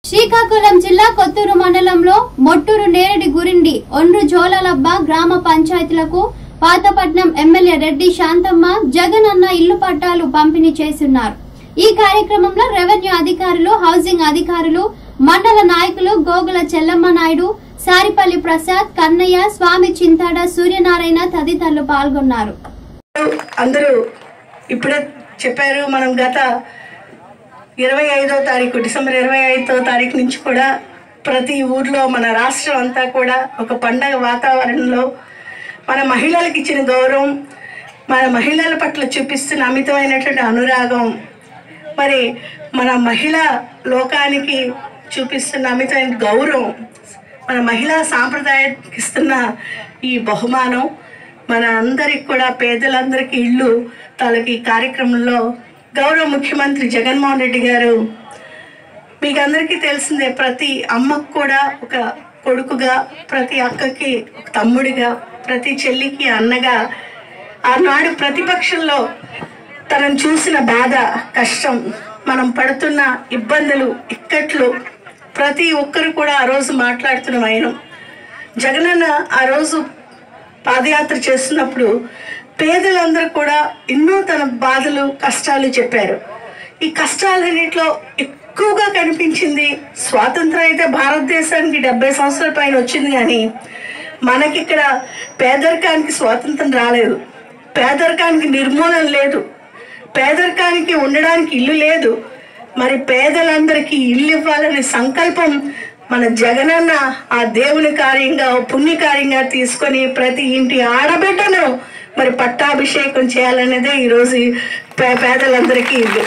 శ్రీకాకుళం జిల్లా కొత్తూరు మండలంలో మొట్టూరు నేరడి గురిండి ఒండ్రు జోలలబ్బ గ్రామ పంచాయతీలకు పాతపట్నం ఎమ్మెల్యే రెడ్డి శాంతమ్మ జగన్ అన్న ఇల్లు పట్టాలు పంపిణీ చేస్తున్నారు ఈ కార్యక్రమంలో రెవెన్యూ అధికారులు హౌసింగ్ అధికారులు మండల నాయకులు గోగుల చెల్లమ్మ నాయుడు సారిపల్లి ప్రసాద్ కన్నయ్య స్వామి చింతాడ సూర్యనారాయణ తదితరులు పాల్గొన్నారు అందరూ ఇప్పుడే చెప్పారు మనం గత ఇరవై ఐదో తారీఖు డిసెంబర్ ఇరవై ఐదో తారీఖు నుంచి కూడా ప్రతి ఊర్లో మన రాష్ట్రం అంతా కూడా ఒక పండగ వాతావరణంలో మన మహిళలకు ఇచ్చిన గౌరవం మన మహిళల పట్ల చూపిస్తున్న అమితమైనటువంటి అనురాగం మరి మన మహిళా లోకానికి చూపిస్తున్న అమితమైన గౌరవం మన మహిళా సాంప్రదాయానికి ఇస్తున్న ఈ బహుమానం మన అందరికి కూడా పేదలందరికీ ఇళ్ళు తాలూకు ఈ కార్యక్రమంలో గౌరవ ముఖ్యమంత్రి జగన్మోహన్ రెడ్డి గారు మీకు అందరికీ తెలిసిందే ప్రతి అమ్మకు కూడా ఒక కొడుకుగా ప్రతి అక్కకి ఒక తమ్ముడిగా ప్రతి చెల్లికి అన్నగా ఆనాడు ప్రతిపక్షంలో తనను చూసిన బాధ కష్టం మనం పడుతున్న ఇబ్బందులు ఇక్కట్లు ప్రతి ఒక్కరు కూడా ఆ రోజు మాట్లాడుతున్న వైనం జగనన్న ఆ రోజు పాదయాత్ర చేస్తున్నప్పుడు పేదలందరూ కూడా ఎన్నో తన బాధలు కష్టాలు చెప్పారు ఈ కష్టాలన్నింటిలో ఎక్కువగా కనిపించింది స్వాతంత్రం అయితే భారతదేశానికి డెబ్బై సంవత్సరాల పైన వచ్చింది కానీ మనకిక్కడ పేదరికానికి స్వాతంత్రం రాలేదు పేదరికానికి నిర్మూలన లేదు పేదరికానికి ఉండడానికి ఇల్లు లేదు మరి పేదలందరికీ ఇల్లు ఇవ్వాలనే సంకల్పం మన జగనన్న ఆ దేవుని కార్యంగా పుణ్య కార్యంగా తీసుకొని ప్రతి ఇంటి ఆడబిడ్డను మరి పట్టాభిషేకం చేయాలనేదే ఈరోజు పే పేదలందరికీ ఇల్లు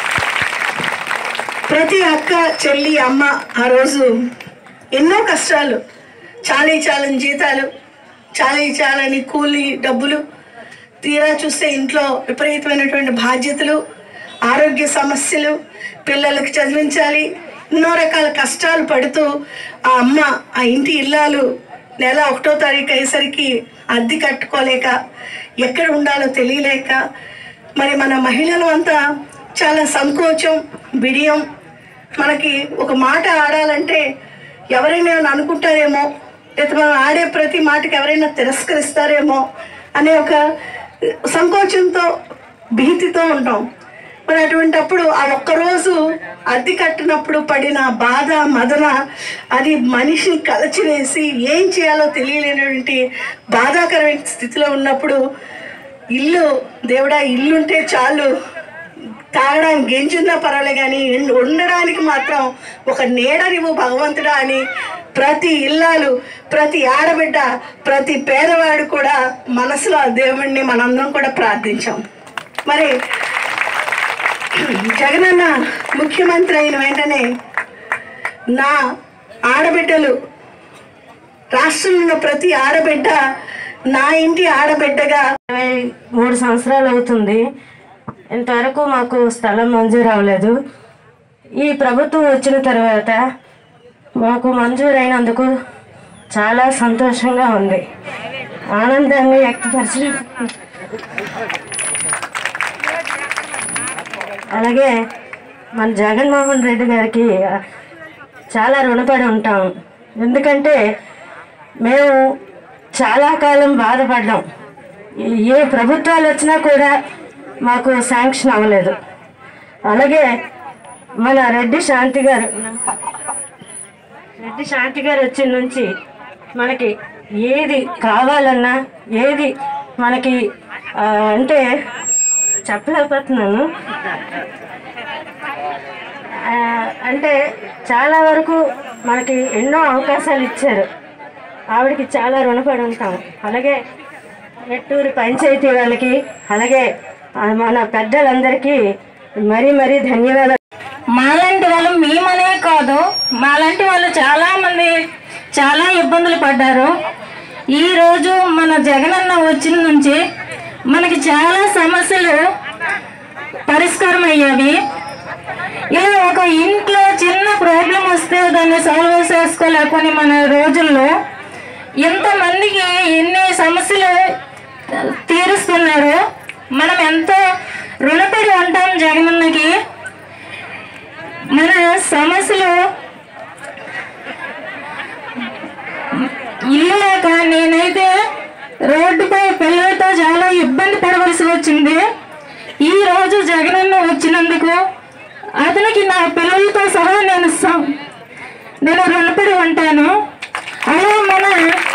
ప్రతి అక్క చెల్లి అమ్మ ఆ రోజు ఎన్నో కష్టాలు చాలీ చాలని జీతాలు చాలీ చాలని కూలీ డబ్బులు తీరా చూస్తే ఇంట్లో విపరీతమైనటువంటి బాధ్యతలు ఆరోగ్య సమస్యలు పిల్లలకు చదివించాలి ఎన్నో రకాల కష్టాలు పడుతూ ఆ అమ్మ ఆ ఇంటి ఇల్లాలు నెల ఒకటో తారీఖు అయ్యేసరికి అద్దె కట్టుకోలేక ఎక్కడ ఉండాలో తెలియలేక మరి మన మహిళలు అంతా చాలా సంకోచం బిడియం మనకి ఒక మాట ఆడాలంటే ఎవరైనా ఏమైనా అనుకుంటారేమో లేదా మనం ఆడే ప్రతి మాటకి ఎవరైనా తిరస్కరిస్తారేమో అనే ఒక సంకోచంతో భీతితో ఉంటాం మరి అటువంటప్పుడు ఆ ఒక్కరోజు అద్దె కట్టినప్పుడు పడిన బాధ మదన అది మనిషిని కలచివేసి ఏం చేయాలో తెలియలేనటువంటి బాధాకరమైన స్థితిలో ఉన్నప్పుడు ఇల్లు దేవుడా ఇల్లుంటే చాలు తాగడానికి గెంజున్నా పర్వాలే కానీ ఎండ- ఉండడానికి మాత్రం ఒక నీడనివ్వు భగవంతుడా అని ప్రతి ఇల్లాలు ప్రతి ఆడబిడ్డ ప్రతి పేదవాడు కూడా మనసులో ఆ దేవుణ్ణి మనందరం కూడా ప్రార్థించాం మరి జగనన్న ముఖ్యమంత్రి అయిన వెంటనే నా ఆడబిడ్డలు రాష్ట్రంలో ఉన్న ప్రతి ఆడబిడ్డ నా ఇంటి ఆడబిడ్డగా ఇరవై మూడు సంవత్సరాలు అవుతుంది ఇంతవరకు మాకు స్థలం మంజూరు అవ్వలేదు ఈ ప్రభుత్వం వచ్చిన తర్వాత మాకు మంజూరైనందుకు చాలా సంతోషంగా ఉంది ఆనందాన్ని వ్యక్తపరచడం అలాగే మన జగన్మోహన్ రెడ్డి గారికి చాలా రుణపడి ఉంటాం ఎందుకంటే మేము చాలా కాలం బాధపడ్డాం ఏ ప్రభుత్వాలు వచ్చినా కూడా మాకు శాంక్షన్ అవ్వలేదు అలాగే మన రెడ్డి శాంతి గారు రెడ్డి శాంతి గారు వచ్చిన నుంచి మనకి ఏది కావాలన్నా ఏది మనకి ఆ, అంటే చెప్పలేకపోతున్నాను ఆ, అంటే చాలా వరకు మనకి ఎన్నో అవకాశాలు ఇచ్చారు ఆవిడకి చాలా రుణపడి ఉంటాం అలాగే నెట్టూరు పంచాయతీ వాళ్ళకి అలాగే ఆ, మన పెద్దలందరికీ మరీ మరీ ధన్యవాదాలు మాలాంటి వాళ్ళు మేమనే కాదు మాలాంటి వాళ్ళు చాలా మంది చాలా ఇబ్బందులు పడ్డారు ఈ రోజు మన జగనన్న వచ్చిన నుంచి మనకి చాలా సమస్యలు పరిష్కారం అయ్యేవి ఇలా ఒక ఇంట్లో చిన్న ప్రాబ్లం వస్తే దాన్ని సాల్వ్ చేసుకోలేకపోయి మన రోజుల్లో ఎంతమందికి ఎన్ని సమస్యలు తీరుస్తున్నారు మనం ఎంతో రుణపడి ఉంటాం జగనన్నకి మన సమస్యలు అయితే రోడ్డుపై పిల్లలతో చాలా ఇబ్బంది పడవలసి వచ్చింది ఈ రోజు జగనన్న వచ్చినందుకు అతనికి నా పిల్లలతో సహా నేను స- నేను రుణపడి ఉంటాను అలా మన